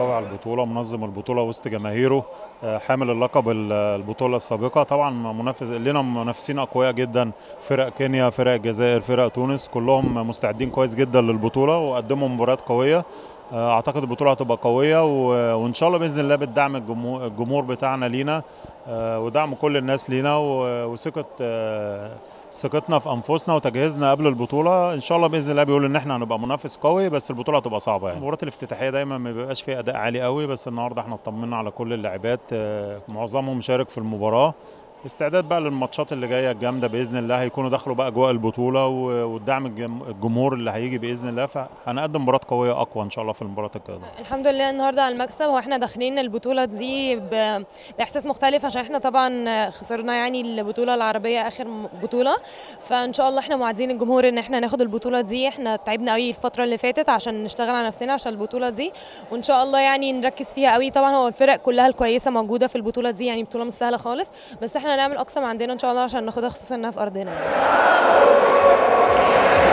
قوي على البطوله منظم البطوله وسط جماهيره آه، حامل اللقب ال- البطوله السابقه طبعا منافس لنا منافسين اقوياء جدا فرق كينيا فرق الجزائر فرق تونس كلهم مستعدين كويس جدا للبطوله وقدموا مباريات قويه آه، اعتقد البطوله هتبقى قويه و- وان شاء الله باذن الله بالدعم الجمهور, الجمهور بتاعنا لينا آه، ودعم كل الناس لينا و- وثقه آه، ثقتنا في انفسنا وتجهيزنا قبل البطوله ان شاء الله باذن الله بيقول ان احنا هنبقى منافس قوي بس البطوله هتبقى صعبه يعني المباريات الافتتاحيه دايما ما بيبقاش فيها اداء عالي قوي بس النهارده احنا اطمنا على كل اللاعبات آه، معظمهم شارك في المباراه استعداد بقى للماتشات اللي جايه الجامده باذن الله هيكونوا دخلوا بقى اجواء البطوله و- والدعم الجم- الجمهور اللي هيجي باذن الله فهنقدم مباراه قويه اقوى ان شاء الله في المباراه القادمه الحمد لله النهارده على المكسب واحنا داخلين البطوله دي ب- باحساس مختلف عشان احنا طبعا خسرنا يعني البطوله العربيه اخر م- بطوله فان شاء الله احنا موعدين الجمهور ان احنا ناخد البطوله دي احنا تعبنا قوي الفتره اللي فاتت عشان نشتغل على نفسنا عشان البطوله دي وان شاء الله يعني نركز فيها قوي طبعا هو الفرق كلها الكويسه موجوده في البطوله دي يعني بطوله مش سهله خالص بس احنا هنعمل اقصى ما عندنا ان شاء الله عشان ناخدها خصوصا انها في ارضنا يعني.